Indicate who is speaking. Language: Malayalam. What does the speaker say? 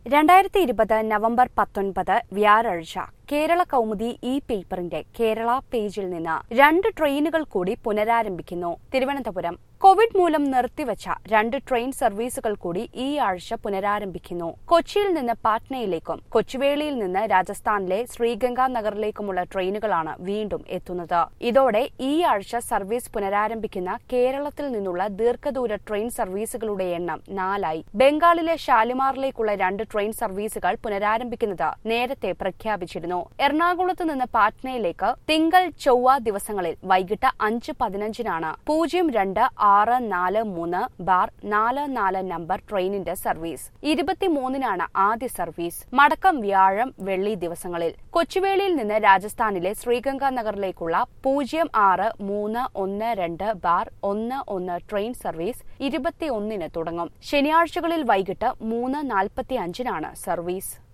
Speaker 1: രണ്ടായിരത്തി ഇരുപത് നവംബർ പത്തൊൻപത് വ്യാഴാഴ്ച കേരള കൗമുദി ഈ പേപ്പറിന്റെ കേരള പേജിൽ നിന്ന് രണ്ട് ട്രെയിനുകൾ കൂടി പുനരാരംഭിക്കുന്നു തിരുവനന്തപുരം കോവിഡ് മൂലം നിർത്തിവച്ച രണ്ട് ട്രെയിൻ സർവീസുകൾ കൂടി ഈ ആഴ്ച പുനരാരംഭിക്കുന്നു കൊച്ചിയിൽ നിന്ന് പാറ്റ്നയിലേക്കും കൊച്ചുവേളിയിൽ നിന്ന് രാജസ്ഥാനിലെ ശ്രീഗംഗാ നഗറിലേക്കുമുള്ള ട്രെയിനുകളാണ് വീണ്ടും എത്തുന്നത് ഇതോടെ ഈ ആഴ്ച സർവീസ് പുനരാരംഭിക്കുന്ന കേരളത്തിൽ നിന്നുള്ള ദീർഘദൂര ട്രെയിൻ സർവീസുകളുടെ എണ്ണം നാലായി ബംഗാളിലെ ഷാലിമാറിലേക്കുള്ള രണ്ട് ട്രെയിൻ സർവീസുകൾ പുനരാരംഭിക്കുന്നത് നേരത്തെ പ്രഖ്യാപിച്ചിരുന്നു എറണാകുളത്ത് നിന്ന് പാറ്റ്നയിലേക്ക് തിങ്കൾ ചൊവ്വ ദിവസങ്ങളിൽ വൈകിട്ട് അഞ്ച് പതിനഞ്ചിനാണ് പൂജ്യം രണ്ട് ആറ് നാല് മൂന്ന് ബാർ നാല് നാല് നമ്പർ ട്രെയിനിന്റെ സർവീസ് ഇരുപത്തിമൂന്നിനാണ് ആദ്യ സർവീസ് മടക്കം വ്യാഴം വെള്ളി ദിവസങ്ങളിൽ കൊച്ചുവേളിയിൽ നിന്ന് രാജസ്ഥാനിലെ ശ്രീഗംഗാ നഗറിലേക്കുള്ള പൂജ്യം ആറ് മൂന്ന് ഒന്ന് രണ്ട് ബാർ ഒന്ന് ഒന്ന് ട്രെയിൻ സർവീസ് ഇരുപത്തിയൊന്നിന് തുടങ്ങും ശനിയാഴ്ചകളിൽ വൈകിട്ട് മൂന്ന് നാൽപ്പത്തി അഞ്ചിനാണ് സർവീസ്